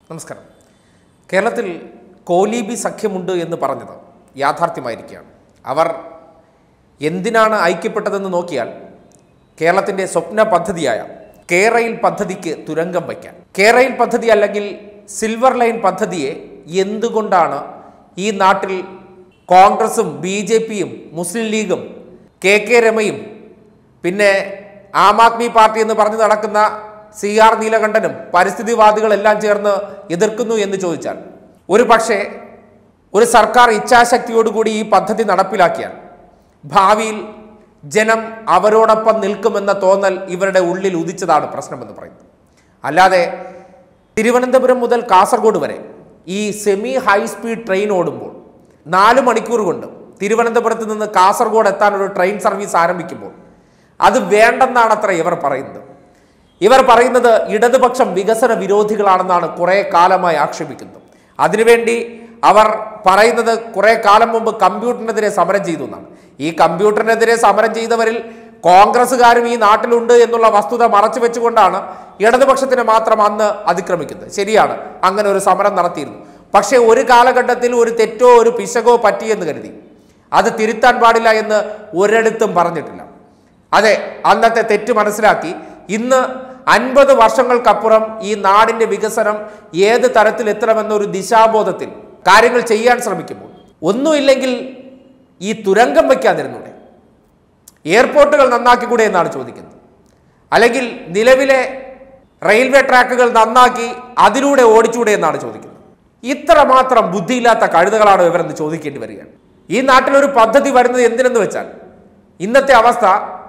നമസ്കാരം കേരളത്തിൽ കോലീബി സഖ്യമുണ്ട് എന്ന് പറഞ്ഞത് യാഥാർത്ഥ്യമായിരിക്കുകയാണ് അവർ എന്തിനാണ് ഐക്യപ്പെട്ടതെന്ന് നോക്കിയാൽ കേരളത്തിൻ്റെ സ്വപ്ന പദ്ധതിയായ കേരയിൽ പദ്ധതിക്ക് തുരങ്കം വയ്ക്കാൻ കേരയിൽ പദ്ധതി അല്ലെങ്കിൽ സിൽവർ ലൈൻ പദ്ധതിയെ എന്തുകൊണ്ടാണ് ഈ നാട്ടിൽ കോൺഗ്രസും ബി ജെ പിയും മുസ്ലിം ലീഗും കെ കെ രമയും പിന്നെ ആം ആദ്മി പാർട്ടി എന്ന് പറഞ്ഞു നടക്കുന്ന സി ആർ നീലകണ്ഠനും പരിസ്ഥിതിവാദികളെല്ലാം ചേർന്ന് എതിർക്കുന്നു എന്ന് ചോദിച്ചാൽ ഒരു പക്ഷേ ഒരു സർക്കാർ ഇച്ഛാശക്തിയോടുകൂടി ഈ പദ്ധതി നടപ്പിലാക്കിയാൽ ഭാവിയിൽ ജനം അവരോടൊപ്പം നിൽക്കുമെന്ന തോന്നൽ ഇവരുടെ ഉള്ളിൽ ഉദിച്ചതാണ് പ്രശ്നമെന്ന് പറയുന്നത് അല്ലാതെ തിരുവനന്തപുരം മുതൽ കാസർഗോഡ് വരെ ഈ സെമി ഹൈ സ്പീഡ് ട്രെയിൻ ഓടുമ്പോൾ നാല് മണിക്കൂർ കൊണ്ട് തിരുവനന്തപുരത്ത് നിന്ന് കാസർഗോഡ് എത്താൻ ഒരു ട്രെയിൻ സർവീസ് ആരംഭിക്കുമ്പോൾ അത് വേണ്ടെന്നാണ് അത്ര ഇവർ പറയുന്നത് ഇവർ പറയുന്നത് ഇടതുപക്ഷം വികസന വിരോധികളാണെന്നാണ് കുറെ കാലമായി ആക്ഷേപിക്കുന്നത് അതിനുവേണ്ടി അവർ പറയുന്നത് കുറെ കാലം മുമ്പ് കമ്പ്യൂട്ടറിനെതിരെ സമരം ചെയ്തു എന്നാണ് ഈ കമ്പ്യൂട്ടറിനെതിരെ സമരം ചെയ്തവരിൽ കോൺഗ്രസ്സുകാരും ഈ നാട്ടിലുണ്ട് എന്നുള്ള വസ്തുത മറച്ചു വെച്ചുകൊണ്ടാണ് ഇടതുപക്ഷത്തിന് മാത്രം അന്ന് അതിക്രമിക്കുന്നത് ശരിയാണ് അങ്ങനെ ഒരു സമരം നടത്തിയിരുന്നു പക്ഷേ ഒരു കാലഘട്ടത്തിൽ ഒരു തെറ്റോ ഒരു പിശകോ പറ്റിയെന്ന് കരുതി അത് തിരുത്താൻ പാടില്ല എന്ന് ഒരിടത്തും പറഞ്ഞിട്ടില്ല അതെ അന്നത്തെ തെറ്റ് മനസ്സിലാക്കി ഇന്ന് അൻപത് വർഷങ്ങൾക്കപ്പുറം ഈ നാടിന്റെ വികസനം ഏത് തരത്തിൽ എത്തണമെന്നൊരു ദിശാബോധത്തിൽ കാര്യങ്ങൾ ചെയ്യാൻ ശ്രമിക്കുമ്പോൾ ഒന്നുമില്ലെങ്കിൽ ഈ തുരങ്കം വയ്ക്കാതിരുന്നൂടെ എയർപോർട്ടുകൾ നന്നാക്കിക്കൂടെ എന്നാണ് ചോദിക്കുന്നത് അല്ലെങ്കിൽ നിലവിലെ റെയിൽവേ ട്രാക്കുകൾ നന്നാക്കി അതിലൂടെ ഓടിച്ചൂടെ എന്നാണ് ചോദിക്കുന്നത് ഇത്രമാത്രം ബുദ്ധിയില്ലാത്ത കഴുതകളാണോ ഇവരെന്ന് ചോദിക്കേണ്ടി വരികയാണ് ഈ നാട്ടിലൊരു പദ്ധതി വരുന്നത് എന്തിനെന്ന് വെച്ചാൽ ഇന്നത്തെ അവസ്ഥ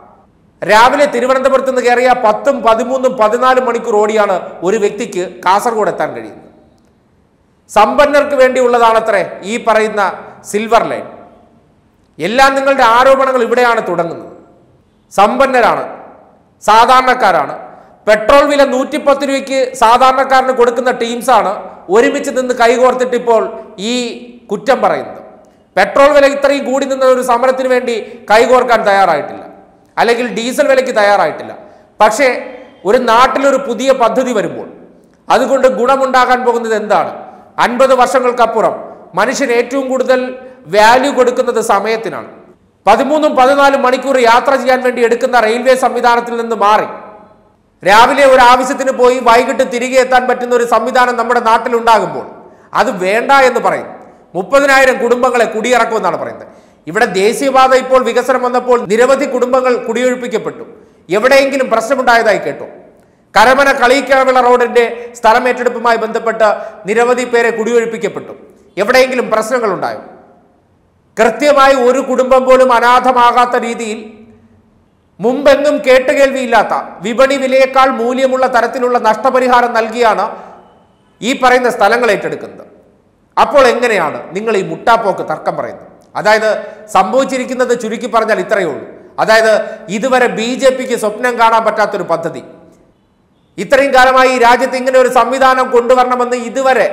രാവിലെ തിരുവനന്തപുരത്ത് നിന്ന് കയറിയ പത്തും പതിമൂന്നും പതിനാലും മണിക്കൂർ ഓടിയാണ് ഒരു വ്യക്തിക്ക് കാസർഗോഡ് എത്താൻ കഴിയുന്നത് സമ്പന്നർക്ക് വേണ്ടിയുള്ളതാണത്രേ ഈ പറയുന്ന സിൽവർ ലൈൻ എല്ലാം നിങ്ങളുടെ ആരോപണങ്ങൾ ഇവിടെയാണ് തുടങ്ങുന്നത് സമ്പന്നരാണ് സാധാരണക്കാരാണ് പെട്രോൾ വില നൂറ്റിപ്പത്ത് രൂപയ്ക്ക് സാധാരണക്കാരന് കൊടുക്കുന്ന ടീംസാണ് ഒരുമിച്ച് നിന്ന് കൈകോർത്തിട്ട് ഇപ്പോൾ ഈ കുറ്റം പറയുന്നത് പെട്രോൾ വില ഇത്രയും കൂടി നിന്ന ഒരു സമരത്തിന് വേണ്ടി കൈകോർക്കാൻ തയ്യാറായിട്ടില്ല അല്ലെങ്കിൽ ഡീസൽ വിലയ്ക്ക് തയ്യാറായിട്ടില്ല പക്ഷേ ഒരു നാട്ടിലൊരു പുതിയ പദ്ധതി വരുമ്പോൾ അതുകൊണ്ട് ഗുണമുണ്ടാകാൻ പോകുന്നത് എന്താണ് അൻപത് വർഷങ്ങൾക്കപ്പുറം മനുഷ്യൻ ഏറ്റവും കൂടുതൽ വാല്യൂ കൊടുക്കുന്നത് സമയത്തിനാണ് പതിമൂന്നും പതിനാലും മണിക്കൂർ യാത്ര ചെയ്യാൻ വേണ്ടി എടുക്കുന്ന റെയിൽവേ സംവിധാനത്തിൽ നിന്ന് മാറി രാവിലെ ഒരു ആവശ്യത്തിന് പോയി വൈകിട്ട് തിരികെ എത്താൻ പറ്റുന്ന ഒരു സംവിധാനം നമ്മുടെ നാട്ടിലുണ്ടാകുമ്പോൾ അത് വേണ്ട എന്ന് പറയും മുപ്പതിനായിരം കുടുംബങ്ങളെ കുടിയിറക്കുമെന്നാണ് പറയുന്നത് ഇവിടെ ദേശീയപാത ഇപ്പോൾ വികസനം വന്നപ്പോൾ നിരവധി കുടുംബങ്ങൾ കുടിയൊഴിപ്പിക്കപ്പെട്ടു എവിടെയെങ്കിലും പ്രശ്നമുണ്ടായതായി കേട്ടു കരമന കളിക്കവിള റോഡിന്റെ സ്ഥലമേറ്റെടുപ്പുമായി ബന്ധപ്പെട്ട് നിരവധി പേരെ കുടിയൊഴിപ്പിക്കപ്പെട്ടു എവിടെയെങ്കിലും പ്രശ്നങ്ങൾ ഉണ്ടായോ കൃത്യമായി ഒരു കുടുംബം പോലും അനാഥമാകാത്ത രീതിയിൽ മുമ്പെങ്ങും കേട്ടുകേൾവിയില്ലാത്ത വിപണി വിലയേക്കാൾ മൂല്യമുള്ള തരത്തിലുള്ള നഷ്ടപരിഹാരം നൽകിയാണ് ഈ പറയുന്ന സ്ഥലങ്ങൾ ഏറ്റെടുക്കുന്നത് അപ്പോൾ എങ്ങനെയാണ് നിങ്ങൾ ഈ മുട്ടാപ്പോക്ക് തർക്കം പറയുന്നത് അതായത് സംഭവിച്ചിരിക്കുന്നത് ചുരുക്കി പറഞ്ഞാൽ ഇത്രയേ ഉള്ളൂ അതായത് ഇതുവരെ ബി ജെ പിക്ക് സ്വപ്നം കാണാൻ പറ്റാത്തൊരു പദ്ധതി ഇത്രയും കാലമായി ഈ രാജ്യത്ത് ഇങ്ങനെ ഒരു സംവിധാനം കൊണ്ടുവരണമെന്ന് ഇതുവരെ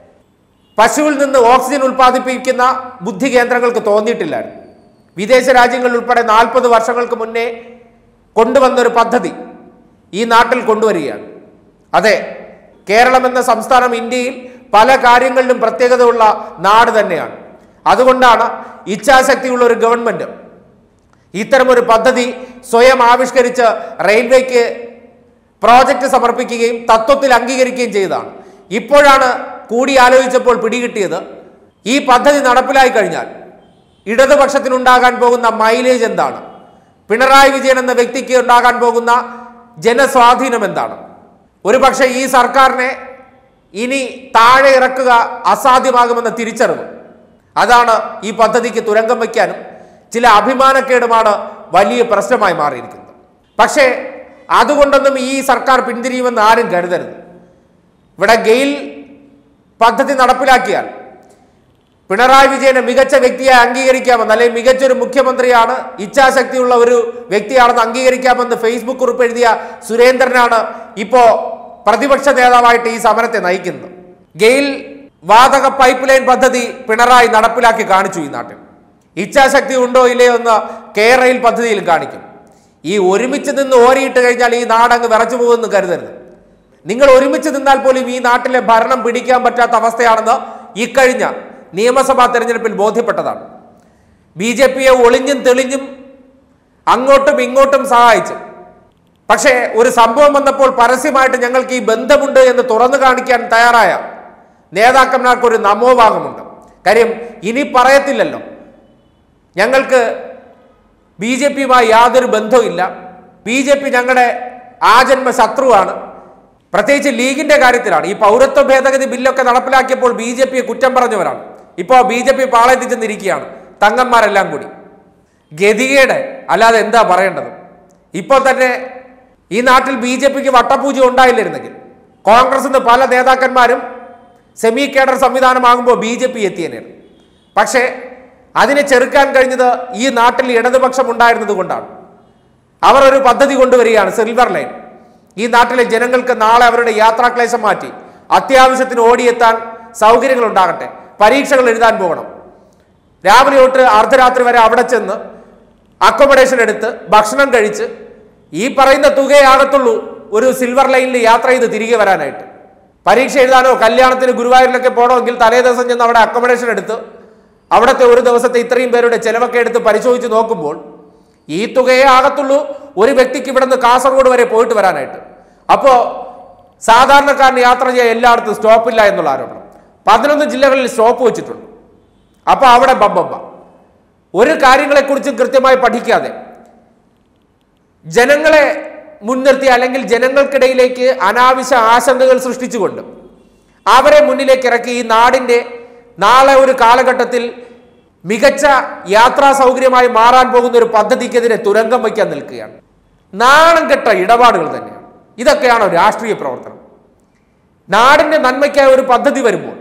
പശുവിൽ നിന്ന് ഓക്സിജൻ ഉൽപ്പാദിപ്പിക്കുന്ന ബുദ്ധി കേന്ദ്രങ്ങൾക്ക് തോന്നിയിട്ടില്ലായിരുന്നു വിദേശ രാജ്യങ്ങളിൽ ഉൾപ്പെടെ നാൽപ്പത് വർഷങ്ങൾക്ക് മുന്നേ കൊണ്ടുവന്നൊരു പദ്ധതി ഈ നാട്ടിൽ കൊണ്ടുവരികയാണ് അതെ കേരളം എന്ന സംസ്ഥാനം ഇന്ത്യയിൽ പല കാര്യങ്ങളിലും പ്രത്യേകതയുള്ള നാട് തന്നെയാണ് അതുകൊണ്ടാണ് ഇച്ഛാശക്തിയുള്ള ഒരു ഗവൺമെന്റ് ഇത്തരമൊരു പദ്ധതി സ്വയം ആവിഷ്കരിച്ച് റെയിൽവേക്ക് പ്രോജക്റ്റ് സമർപ്പിക്കുകയും തത്വത്തിൽ അംഗീകരിക്കുകയും ചെയ്തതാണ് ഇപ്പോഴാണ് കൂടി ആലോചിച്ചപ്പോൾ പിടികിട്ടിയത് ഈ പദ്ധതി നടപ്പിലായി കഴിഞ്ഞാൽ ഇടതുപക്ഷത്തിനുണ്ടാകാൻ പോകുന്ന മൈലേജ് എന്താണ് പിണറായി വിജയൻ എന്ന വ്യക്തിക്ക് ഉണ്ടാകാൻ പോകുന്ന ജനസ്വാധീനം എന്താണ് ഒരുപക്ഷെ ഈ സർക്കാരിനെ ഇനി താഴെ ഇറക്കുക അസാധ്യമാകുമെന്ന തിരിച്ചറിവ് അതാണ് ഈ പദ്ധതിക്ക് തുരങ്കം വയ്ക്കാനും ചില അഭിമാനക്കേടുമാണ് വലിയ പ്രശ്നമായി മാറിയിരിക്കുന്നത് പക്ഷേ അതുകൊണ്ടൊന്നും ഈ സർക്കാർ പിന്തിരിയുമെന്ന് ആരും കരുതരുത് ഇവിടെ ഗെയിൽ പദ്ധതി നടപ്പിലാക്കിയാൽ പിണറായി വിജയനെ മികച്ച വ്യക്തിയായി അംഗീകരിക്കാമെന്ന് അല്ലെങ്കിൽ മികച്ചൊരു മുഖ്യമന്ത്രിയാണ് ഇച്ഛാശക്തിയുള്ള ഒരു വ്യക്തിയാണെന്ന് അംഗീകരിക്കാമെന്ന് ഫേസ്ബുക്ക് കുറിപ്പ് എഴുതിയ സുരേന്ദ്രനാണ് ഇപ്പോ പ്രതിപക്ഷ നേതാവായിട്ട് ഈ സമരത്തെ നയിക്കുന്നത് ഗെയിൽ വാതക പൈപ്പ് ലൈൻ പദ്ധതി പിണറായി നടപ്പിലാക്കി കാണിച്ചു ഈ നാട്ടിൽ ഇച്ഛാശക്തി ഉണ്ടോ ഇല്ലയോ എന്ന് കേരയിൽ പദ്ധതിയിൽ കാണിക്കും ഈ ഒരുമിച്ച് നിന്ന് ഓരിയിട്ട് കഴിഞ്ഞാൽ ഈ നാടങ്ങ് വിറച്ചു പോകുമെന്ന് കരുതരുത് നിങ്ങൾ ഒരുമിച്ച് നിന്നാൽ പോലും ഈ നാട്ടിലെ ഭരണം പിടിക്കാൻ പറ്റാത്ത അവസ്ഥയാണെന്ന് ഇക്കഴിഞ്ഞ നിയമസഭാ തെരഞ്ഞെടുപ്പിൽ ബോധ്യപ്പെട്ടതാണ് ബി ജെ പിയെ ഒളിഞ്ഞും തെളിഞ്ഞും അങ്ങോട്ടും ഇങ്ങോട്ടും സഹായിച്ചു പക്ഷേ ഒരു സംഭവം വന്നപ്പോൾ പരസ്യമായിട്ട് ഞങ്ങൾക്ക് ഈ ബന്ധമുണ്ട് എന്ന് തുറന്നു കാണിക്കാൻ തയ്യാറായ നേതാക്കന്മാർക്ക് ഒരു നമോഭാഗമുണ്ട് കാര്യം ഇനി പറയത്തില്ലല്ലോ ഞങ്ങൾക്ക് ബി ജെ പിയുമായി യാതൊരു ബന്ധവുമില്ല ബി ജെ പി ഞങ്ങളുടെ ആജന്മ ശത്രുവാണ് പ്രത്യേകിച്ച് ലീഗിന്റെ കാര്യത്തിലാണ് ഈ പൗരത്വ ഭേദഗതി ബില്ലൊക്കെ നടപ്പിലാക്കിയപ്പോൾ ബി ജെ പിയെ കുറ്റം പറഞ്ഞവരാണ് ഇപ്പോൾ ബി ജെ പി പാളയത്തിൽ ചെന്നിരിക്കുകയാണ് തങ്ങന്മാരെല്ലാം കൂടി ഗതികേട് അല്ലാതെ എന്താ പറയേണ്ടത് ഇപ്പോൾ തന്നെ ഈ നാട്ടിൽ ബി ജെ പിക്ക് വട്ടപൂജ ഉണ്ടായില്ലായിരുന്നെങ്കിൽ കോൺഗ്രസിന് പല നേതാക്കന്മാരും സെമി കേഡർ സംവിധാനമാകുമ്പോൾ ബി ജെ പി എത്തിയനെയാണ് പക്ഷേ അതിനെ ചെറുക്കാൻ കഴിഞ്ഞത് ഈ നാട്ടിൽ ഇടതുപക്ഷം ഉണ്ടായിരുന്നത് കൊണ്ടാണ് അവർ ഒരു പദ്ധതി കൊണ്ടുവരികയാണ് സിൽവർ ലൈൻ ഈ നാട്ടിലെ ജനങ്ങൾക്ക് നാളെ അവരുടെ യാത്രാക്ലേശം മാറ്റി അത്യാവശ്യത്തിന് ഓടിയെത്താൻ സൗകര്യങ്ങൾ ഉണ്ടാകട്ടെ പരീക്ഷകൾ എഴുതാൻ പോകണം രാവിലെ തൊട്ട് അർദ്ധരാത്രി വരെ അവിടെ ചെന്ന് അക്കോമഡേഷൻ എടുത്ത് ഭക്ഷണം കഴിച്ച് ഈ പറയുന്ന തുകയാകത്തുള്ളൂ ഒരു സിൽവർ ലൈനിൽ യാത്ര ചെയ്ത് തിരികെ വരാനായിട്ട് പരീക്ഷ എഴുതാനോ കല്യാണത്തിന് ഗുരുവായൂരിലൊക്കെ പോകണമെങ്കിൽ തലേ ദിവസം ചെന്ന് അവിടെ അക്കോമഡേഷൻ എടുത്ത് അവിടുത്തെ ഒരു ദിവസത്തെ ഇത്രയും പേരുടെ ചെലവൊക്കെ എടുത്ത് പരിശോധിച്ച് നോക്കുമ്പോൾ ഈ തുകയെ ആകത്തുള്ളൂ ഒരു വ്യക്തിക്ക് ഇവിടുന്ന് കാസർഗോഡ് വരെ പോയിട്ട് വരാനായിട്ട് അപ്പോൾ സാധാരണക്കാരന് യാത്ര ചെയ്യാൻ എല്ലായിടത്തും സ്റ്റോപ്പില്ല എന്നുള്ള ആരോപണം പതിനൊന്ന് ജില്ലകളിൽ സ്റ്റോപ്പ് വെച്ചിട്ടുണ്ട് അപ്പോൾ അവിടെ ബബ്ബബ്ബ ഒരു കാര്യങ്ങളെക്കുറിച്ചും കൃത്യമായി പഠിക്കാതെ ജനങ്ങളെ മുൻനിർത്തി അല്ലെങ്കിൽ ജനങ്ങൾക്കിടയിലേക്ക് അനാവശ്യ ആശങ്കകൾ സൃഷ്ടിച്ചുകൊണ്ട് അവരെ മുന്നിലേക്ക് ഇറക്കി ഈ നാടിൻ്റെ നാളെ ഒരു കാലഘട്ടത്തിൽ മികച്ച യാത്രാ സൗകര്യമായി മാറാൻ പോകുന്ന ഒരു പദ്ധതിക്കെതിരെ തുരങ്കം വയ്ക്കാൻ നിൽക്കുകയാണ് നാണം കെട്ട ഇടപാടുകൾ തന്നെയാണ് ഇതൊക്കെയാണോ രാഷ്ട്രീയ പ്രവർത്തനം നാടിൻ്റെ നന്മയ്ക്കായ ഒരു പദ്ധതി വരുമ്പോൾ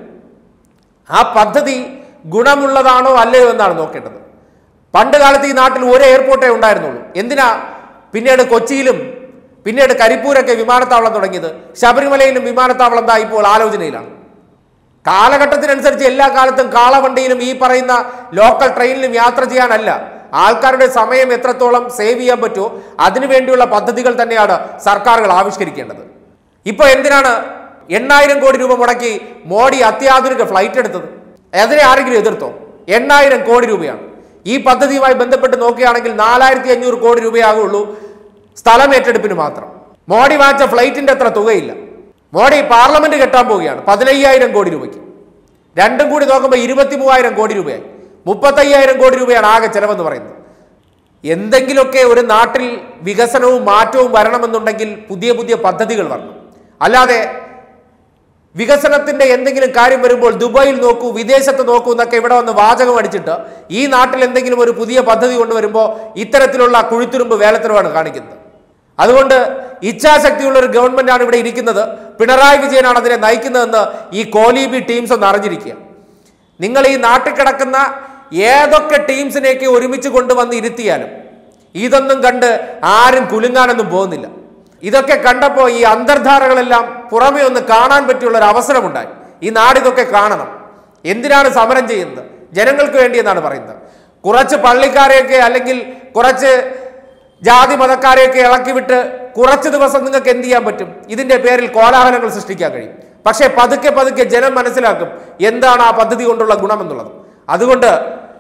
ആ പദ്ധതി ഗുണമുള്ളതാണോ അല്ലയോ എന്നാണ് നോക്കേണ്ടത് പണ്ട് കാലത്ത് ഈ നാട്ടിൽ ഒരു എയർപോർട്ടേ ഉണ്ടായിരുന്നുള്ളൂ എന്തിനാ പിന്നീട് കൊച്ചിയിലും പിന്നീട് കരിപ്പൂരൊക്കെ വിമാനത്താവളം തുടങ്ങിയത് ശബരിമലയിലും വിമാനത്താവളം എന്താ ഇപ്പോൾ ആലോചനയിലാണ് കാലഘട്ടത്തിനനുസരിച്ച് എല്ലാ കാലത്തും കാളവണ്ടിയിലും ഈ പറയുന്ന ലോക്കൽ ട്രെയിനിലും യാത്ര ചെയ്യാനല്ല ആൾക്കാരുടെ സമയം എത്രത്തോളം സേവ് ചെയ്യാൻ പറ്റുമോ അതിനുവേണ്ടിയുള്ള പദ്ധതികൾ തന്നെയാണ് സർക്കാരുകൾ ആവിഷ്കരിക്കേണ്ടത് ഇപ്പോൾ എന്തിനാണ് എണ്ണായിരം കോടി രൂപ മുടക്കി മോഡി അത്യാധുനിക ഫ്ലൈറ്റ് എടുത്തത് അതിനെ ആരെങ്കിലും എതിർത്തോ എണ്ണായിരം കോടി രൂപയാണ് ഈ പദ്ധതിയുമായി ബന്ധപ്പെട്ട് നോക്കുകയാണെങ്കിൽ നാലായിരത്തി അഞ്ഞൂറ് കോടി രൂപയാകുള്ളൂ സ്ഥലം ഏറ്റെടുപ്പിന് മാത്രം മോഡി വാങ്ങിച്ച ഫ്ലൈറ്റിന്റെ അത്ര തുകയില്ല മോഡി പാർലമെന്റ് കെട്ടാൻ പോവുകയാണ് പതിനയ്യായിരം കോടി രൂപയ്ക്ക് രണ്ടും കൂടി നോക്കുമ്പോൾ ഇരുപത്തി മൂവായിരം കോടി രൂപയായി മുപ്പത്തയ്യായിരം കോടി രൂപയാണ് ആകെ ചെലവെന്ന് പറയുന്നത് എന്തെങ്കിലുമൊക്കെ ഒരു നാട്ടിൽ വികസനവും മാറ്റവും വരണമെന്നുണ്ടെങ്കിൽ പുതിയ പുതിയ പദ്ധതികൾ വരണം അല്ലാതെ വികസനത്തിന്റെ എന്തെങ്കിലും കാര്യം വരുമ്പോൾ ദുബായിൽ നോക്കൂ വിദേശത്ത് നോക്കൂ എന്നൊക്കെ ഇവിടെ വന്ന് വാചകം അടിച്ചിട്ട് ഈ നാട്ടിൽ എന്തെങ്കിലും ഒരു പുതിയ പദ്ധതി കൊണ്ടുവരുമ്പോൾ ഇത്തരത്തിലുള്ള കുഴിത്തുരുമ്പ് വേലത്തരവാണ് കാണിക്കുന്നത് അതുകൊണ്ട് ഇച്ഛാശക്തിയുള്ള ഒരു ഗവൺമെന്റാണ് ഇവിടെ ഇരിക്കുന്നത് പിണറായി വിജയനാണ് അതിനെ നയിക്കുന്നതെന്ന് ഈ കോലീബി ടീംസ് ഒന്ന് അറിഞ്ഞിരിക്കുക നിങ്ങൾ ഈ നാട്ടിൽ കിടക്കുന്ന ഏതൊക്കെ ടീംസിനെയൊക്കെ ഒരുമിച്ച് കൊണ്ടുവന്ന് ഇരുത്തിയാലും ഇതൊന്നും കണ്ട് ആരും കുലുങ്ങാനൊന്നും പോകുന്നില്ല ഇതൊക്കെ കണ്ടപ്പോൾ ഈ അന്തർധാരകളെല്ലാം പുറമേ ഒന്ന് കാണാൻ പറ്റിയുള്ള ഒരു അവസരമുണ്ടായി ഈ നാട് ഇതൊക്കെ കാണണം എന്തിനാണ് സമരം ചെയ്യുന്നത് ജനങ്ങൾക്ക് വേണ്ടി എന്നാണ് പറയുന്നത് കുറച്ച് പള്ളിക്കാരെയൊക്കെ അല്ലെങ്കിൽ കുറച്ച് ജാതി മതക്കാരെയൊക്കെ ഇളക്കി വിട്ട് കുറച്ച് ദിവസം നിങ്ങൾക്ക് എന്ത് ചെയ്യാൻ പറ്റും ഇതിന്റെ പേരിൽ കോലാഹലങ്ങൾ സൃഷ്ടിക്കാൻ കഴിയും പക്ഷേ പതുക്കെ പതുക്കെ ജനം മനസ്സിലാക്കും എന്താണ് ആ പദ്ധതി കൊണ്ടുള്ള ഗുണമെന്നുള്ളത് അതുകൊണ്ട്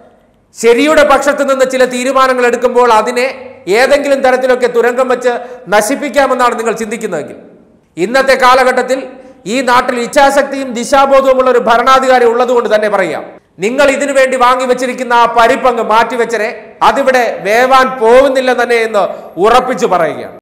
ശരിയുടെ പക്ഷത്ത് നിന്ന് ചില തീരുമാനങ്ങൾ എടുക്കുമ്പോൾ അതിനെ ഏതെങ്കിലും തരത്തിലൊക്കെ തുരങ്കം വെച്ച് നശിപ്പിക്കാമെന്നാണ് നിങ്ങൾ ചിന്തിക്കുന്നതെങ്കിൽ ഇന്നത്തെ കാലഘട്ടത്തിൽ ഈ നാട്ടിൽ ഇച്ഛാശക്തിയും ദിശാബോധവുമുള്ള ഒരു ഭരണാധികാരി ഉള്ളതുകൊണ്ട് തന്നെ പറയാം നിങ്ങൾ ഇതിനു വേണ്ടി വാങ്ങി വെച്ചിരിക്കുന്ന ആ പരിപ്പങ്ങ് മാറ്റിവെച്ചരെ അതിവിടെ വേവാൻ പോകുന്നില്ല തന്നെ എന്ന് ഉറപ്പിച്ചു പറയുകയാണ്